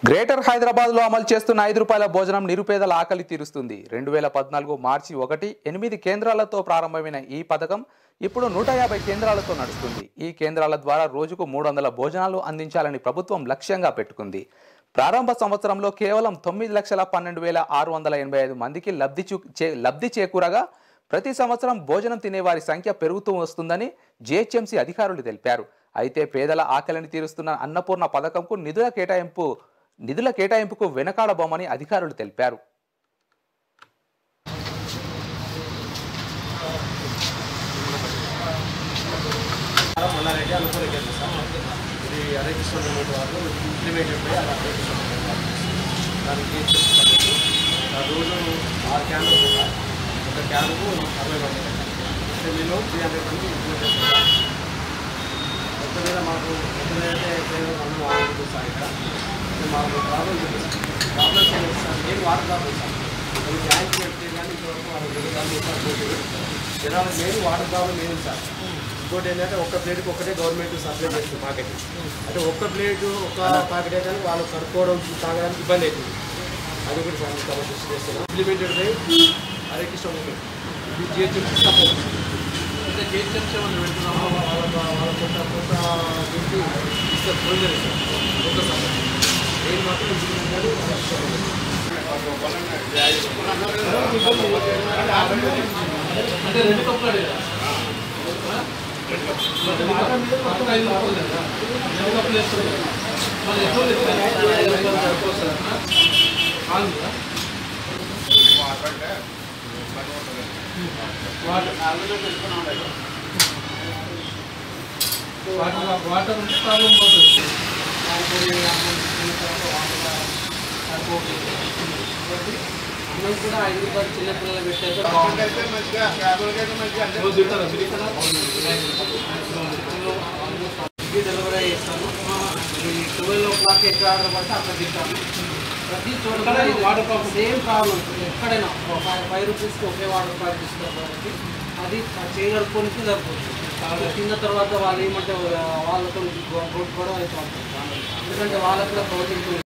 Greater Hyderabad లో అమలు చేస్తున్న ఐదు రూపాయల భోజనం నిరుపేదల ఆకలి తీరుస్తుంది రెండు వేల పద్నాలుగు మార్చి ఒకటి ఎనిమిది కేంద్రాలతో ప్రారంభమైన ఈ పథకం ఇప్పుడు నూట యాభై కేంద్రాలతో నడుస్తుంది ఈ కేంద్రాల ద్వారా రోజుకు మూడు వందల భోజనాలు అందించాలని ప్రభుత్వం లక్ష్యంగా పెట్టుకుంది ప్రారంభ సంవత్సరంలో కేవలం తొమ్మిది లక్షల పన్నెండు వేల ఆరు వందల ఎనభై ఐదు మందికి లబ్ధి చూ చే లబ్ధి చేకూరగా ప్రతి సంవత్సరం భోజనం తినేవారి సంఖ్య పెరుగుతూ వస్తుందని జిహెచ్ఎంసీ అధికారులు తెలిపారు అయితే పేదల ఆకలిని తీరుస్తున్న అన్నపూర్ణ పథకంకు నిధుల కేటాయింపు నిధుల కేటాయింపుకు వెనకాడబోమని అధికారులు తెలిపారు మల్లారెడ్డి అనుకూల కేంద్ర సార్ ఇది హరికృష్ణ మూడు వాళ్ళు ఇంప్లిమెంట్ అయిపోయి అలా హరికృష్ణ దానికి ఏం చెప్తాను ఆ రోజు ఆరు క్యాన్లు సార్ ఒక క్యాన్కు అరవై మంది అంటే నేను త్రీ హండ్రెడ్ మంది ఇంప్లిమెంట్ చేస్తాను మొత్తం మీద మాకు మొత్తం మీద అయితే కేవలం అన్నం ఆడుతుంది సార్ ఇక్కడ అంటే మాకు ప్రాబ్లమ్ చూపిస్తాం ప్రాబ్లమ్స్ ఏంటి సార్ ఏం వాటర్ ప్రాబ్లమ్ సార్ అది బ్యాంక్ చెప్తే కానీ ఇంతవరకు వాళ్ళు జనాలు జనాలు main water problem main sir ఇంకోటి ఏంటంటే ఒక్క ప్లేట్కి ఒక్కటే గవర్నమెంట్ సప్లై చేస్తుంది మాకైతే అంటే ఒక్క ప్లేట్ ఒక ప్యాకెట్ అయితే వాళ్ళు కడుక్కోవడం తాగడానికి ఇబ్బంది అవుతుంది అది కూడా సార్ కాబట్టి దృష్టి చేస్తున్నాం implemented by Hare Krishna movement ఇది జిహెచ్ఎం సపోర్ట్ అంటే జిహెచ్ఎం సేవలు పెడుతున్నాము వాళ్ళ వాళ్ళ కొంత కొంత దీనికి ఇస్తారు ప్రొవిజన్ ఇస్తారు కొంత సపోర్ట్ నేను మాత్రం ఇంప్లిమెంటెడ్ హరే కృష్ణ మూమెంట్ అంటే రెండు కప్పులు అడిగారా? మొత్తం ఐదు కప్పులు కదా? రెండు కప్పులు వేస్తారు కదా? మరి ఎక్కువ వేస్తారు. ఐదు రూపాయలు సరిపోతుందా? కాదురా? వాటర్ వాటర్ వాటర్ ఉంటే ప్రాబ్లం పోతుంది అన్నం కూడా ఐదు రూపాయలు చిన్న పిల్లలు పెట్టారు బాగుంటుంది రోజు తింటారా మీరు ఇక్కడ? ఇది డెలివరీ చేస్తాను ఈ ట్వెల్వ్ ఓ క్లాక్ ఎక్కడ ఆర్డర్ పడితే అక్కడ తింటాను ప్రతి చోట కూడా ఇది వాటర్ ప్రాబ్లం సేమ్ ప్రాబ్లం ఎక్కడైనా ఫైవ్ ఫైవ్ రూపీస్కి ఒకే వాటర్ ప్యాక్ ఇస్తారు కాబట్టి అది చేయగలుపుకోనికి సరిపోతుంది కాబట్టి తిన్న తర్వాత వాళ్ళు ఏమంటే వాళ్ళతో గొడవ అయితే ఉంటుంది ఎందుకంటే వాళ్ళకు కూడా ప్రోటీన్